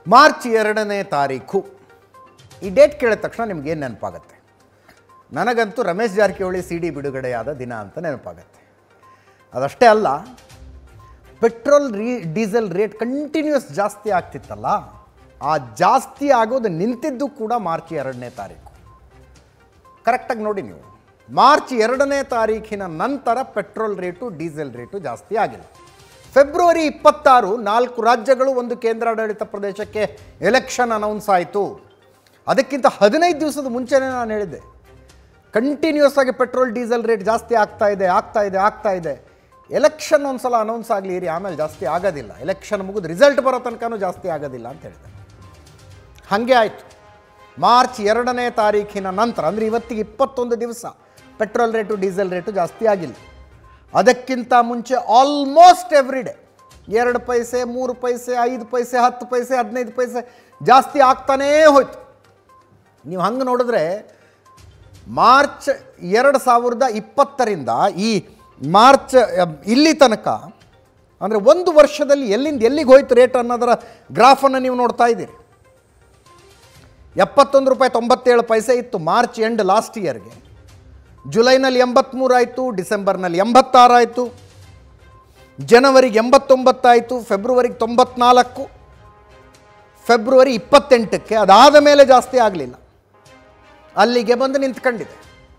March ಎರಡನೇ ತಾರೀಕು ಈ ಡೇಟ್ ಕೇಳಿದ ತಕ್ಷಣ ನಿಮ್ಗೇನು ನೆನಪಾಗತ್ತೆ ನನಗಂತೂ ರಮೇಶ್ ಜಾರಕಿಹೊಳಿ ಸಿ ಡಿ ಬಿಡುಗಡೆಯಾದ ದಿನ ಅಂತ ನೆನಪಾಗತ್ತೆ ಅದಷ್ಟೇ ಅಲ್ಲ ಪೆಟ್ರೋಲ್ ರೀ ಡೀಸೆಲ್ ರೇಟ್ ಕಂಟಿನ್ಯೂಸ್ ಜಾಸ್ತಿ ಆಗ್ತಿತ್ತಲ್ಲ ಆ ಜಾಸ್ತಿ ಆಗೋದು ನಿಂತಿದ್ದು ಕೂಡ ಮಾರ್ಚ್ ಎರಡನೇ ತಾರೀಕು ಕರೆಕ್ಟಾಗಿ ನೋಡಿ ನೀವು ಮಾರ್ಚ್ ಎರಡನೇ ತಾರೀಕಿನ ನಂತರ ಪೆಟ್ರೋಲ್ ರೇಟು ಡೀಸೆಲ್ ರೇಟು ಜಾಸ್ತಿ ಆಗಿಲ್ಲ ಫೆಬ್ರವರಿ ಇಪ್ಪತ್ತಾರು ನಾಲ್ಕು ರಾಜ್ಯಗಳು ಒಂದು ಕೇಂದ್ರಾಡಳಿತ ಪ್ರದೇಶಕ್ಕೆ ಎಲೆಕ್ಷನ್ ಅನೌನ್ಸ್ ಆಯಿತು ಅದಕ್ಕಿಂತ ಹದಿನೈದು ದಿವಸದ ಮುಂಚೆನೇ ನಾನು ಹೇಳಿದ್ದೆ ಕಂಟಿನ್ಯೂಸ್ ಆಗಿ ಪೆಟ್ರೋಲ್ ಡೀಸೆಲ್ ರೇಟ್ ಜಾಸ್ತಿ ಆಗ್ತಾ ಇದೆ ಆಗ್ತಾ ಇದೆ ಆಗ್ತಾ ಇದೆ ಎಲೆಕ್ಷನ್ ಒಂದು ಸಲ ಅನೌನ್ಸ್ ಆಗಲಿ ಇರಿ ಆಮೇಲೆ ಜಾಸ್ತಿ ಆಗೋದಿಲ್ಲ ಎಲೆಕ್ಷನ್ ಮುಗಿದು ರಿಸಲ್ಟ್ ಬರೋ ತನಕನೂ ಜಾಸ್ತಿ ಆಗೋದಿಲ್ಲ ಅಂತ ಹೇಳಿದೆ ಹಾಗೆ ಆಯಿತು ಮಾರ್ಚ್ ಎರಡನೇ ತಾರೀಕಿನ ನಂತರ ಅಂದರೆ ಇವತ್ತಿಗೆ ಇಪ್ಪತ್ತೊಂದು ದಿವಸ ಪೆಟ್ರೋಲ್ ರೇಟು ಡೀಸೆಲ್ ರೇಟು ಜಾಸ್ತಿ ಆಗಿಲ್ಲ ಅದಕ್ಕಿಂತ ಮುಂಚೆ ಆಲ್ಮೋಸ್ಟ್ ಎವ್ರಿ ಡೇ ಎರಡು ಪೈಸೆ ಮೂರು ಪೈಸೆ ಐದು ಪೈಸೆ ಹತ್ತು ಪೈಸೆ ಹದಿನೈದು ಪೈಸೆ ಜಾಸ್ತಿ ಆಗ್ತಾನೇ ಹೋಯ್ತು ನೀವು ಹಂಗೆ ನೋಡಿದ್ರೆ ಮಾರ್ಚ್ ಎರಡು ಸಾವಿರದ ಇಪ್ಪತ್ತರಿಂದ ಈ ಮಾರ್ಚ್ ಅ, ಇಲ್ಲಿ ತನಕ ಅಂದರೆ ಒಂದು ವರ್ಷದಲ್ಲಿ ಎಲ್ಲಿಂದ ಎಲ್ಲಿಗೆ ಹೋಯ್ತು ರೇಟ್ ಅನ್ನೋದರ ಗ್ರಾಫನ್ನು ನೀವು ನೋಡ್ತಾ ಇದ್ದೀರಿ ಎಪ್ಪತ್ತೊಂದು ರೂಪಾಯಿ ತೊಂಬತ್ತೇಳು ಪೈಸೆ ಇತ್ತು ಮಾರ್ಚ್ ಎಂಡ್ ಲಾಸ್ಟ್ ಇಯರ್ಗೆ ಜುಲೈನಲ್ಲಿ ಎಂಬತ್ತ್ಮೂರು ಆಯಿತು ಡಿಸೆಂಬರ್ನಲ್ಲಿ ಎಂಬತ್ತಾರು ಆಯಿತು ಜನವರಿಗೆ ಎಂಬತ್ತೊಂಬತ್ತಾಯಿತು ಫೆಬ್ರವರಿಗೆ ತೊಂಬತ್ನಾಲ್ಕು ಫೆಬ್ರವರಿ ಇಪ್ಪತ್ತೆಂಟಕ್ಕೆ ಅದಾದ ಮೇಲೆ ಜಾಸ್ತಿ ಆಗಲಿಲ್ಲ ಅಲ್ಲಿಗೆ ಬಂದು ನಿಂತ್ಕೊಂಡಿದೆ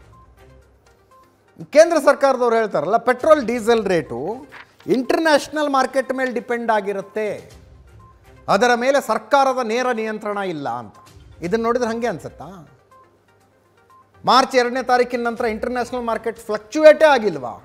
ಕೇಂದ್ರ ಸರ್ಕಾರದವ್ರು ಹೇಳ್ತಾರಲ್ಲ petrol diesel rate international market ಮೇಲೆ ಡಿಪೆಂಡ್ ಆಗಿರುತ್ತೆ ಅದರ ಮೇಲೆ ಸರ್ಕಾರದ ನೇರ ನಿಯಂತ್ರಣ ಇಲ್ಲ ಅಂತ ಇದನ್ನು ನೋಡಿದ್ರೆ ಹಾಗೆ ಅನ್ಸುತ್ತಾ ಮಾರ್ಚ್ ಎರಡನೇ ತಾರೀಕಿನ ನಂತರ ಇಂಟರ್ನ್ಯಾಷನಲ್ ಮಾರ್ಕೆಟ್ ಫ್ಲಕ್ಚುಯೇಟೇ ಆಗಿಲ್ವಾ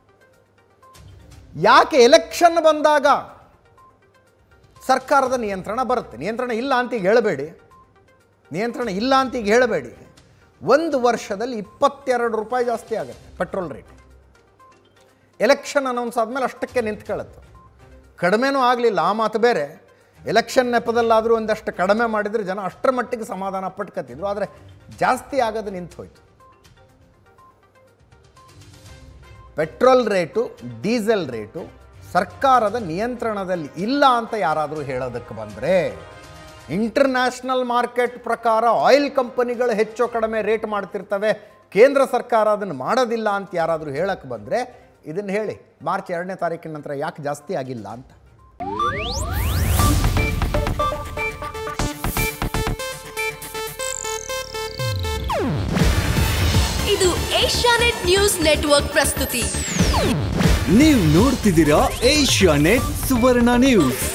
ಯಾಕೆ ಎಲೆಕ್ಷನ್ ಬಂದಾಗ ಸರ್ಕಾರದ ನಿಯಂತ್ರಣ ಬರುತ್ತೆ ನಿಯಂತ್ರಣ ಇಲ್ಲ ಅಂತ ಈಗ ಹೇಳಬೇಡಿ ನಿಯಂತ್ರಣ ಇಲ್ಲ ಅಂತ ಈಗ ಹೇಳಬೇಡಿ ಒಂದು ವರ್ಷದಲ್ಲಿ ಇಪ್ಪತ್ತೆರಡು ರೂಪಾಯಿ ಜಾಸ್ತಿ ಆಗುತ್ತೆ ಪೆಟ್ರೋಲ್ ರೇಟ್ ಎಲೆಕ್ಷನ್ ಅನೌನ್ಸ್ ಆದಮೇಲೆ ಅಷ್ಟಕ್ಕೆ ನಿಂತ್ಕೊಳ್ಳುತ್ತೆ ಕಡಿಮೆನೂ ಆಗಲಿಲ್ಲ ಆ ಮಾತು ಬೇರೆ ಎಲೆಕ್ಷನ್ ನೆಪದಲ್ಲಾದರೂ ಒಂದಷ್ಟು ಕಡಿಮೆ ಮಾಡಿದರೆ ಜನ ಅಷ್ಟರ ಮಟ್ಟಿಗೆ ಸಮಾಧಾನ ಪಟ್ಕೊತಿದ್ರು ಆದರೆ ಜಾಸ್ತಿ ಆಗೋದು ನಿಂತು ಹೋಯ್ತು ಪೆಟ್ರೋಲ್ ರೇಟು ಡೀಸೆಲ್ ರೇಟು ಸರ್ಕಾರದ ನಿಯಂತ್ರಣದಲ್ಲಿ ಇಲ್ಲ ಅಂತ ಯಾರಾದರೂ ಹೇಳೋದಕ್ಕೆ ಬಂದರೆ ಇಂಟರ್ನ್ಯಾಷನಲ್ ಮಾರ್ಕೆಟ್ ಪ್ರಕಾರ ಆಯಿಲ್ ಕಂಪನಿಗಳು ಹೆಚ್ಚು ಕಡಿಮೆ ರೇಟ್ ಮಾಡ್ತಿರ್ತವೆ ಕೇಂದ್ರ ಸರ್ಕಾರ ಅದನ್ನು ಮಾಡೋದಿಲ್ಲ ಅಂತ ಯಾರಾದರೂ ಹೇಳಕ್ಕೆ ಬಂದರೆ ಇದನ್ನು ಹೇಳಿ ಮಾರ್ಚ್ ಎರಡನೇ ತಾರೀಕಿನ ನಂತರ ಯಾಕೆ ಜಾಸ್ತಿ ಆಗಿಲ್ಲ ಅಂತ ಇದು ಏಷ್ಯಾನೆಟ್ ನ್ಯೂಸ್ ನೆಟ್ವರ್ಕ್ ಪ್ರಸ್ತುತಿ ನೀವು ನೋಡ್ತಿದ್ದೀರಾ ಏಷ್ಯಾ ನೆಟ್ ಸುವರ್ಣ ನ್ಯೂಸ್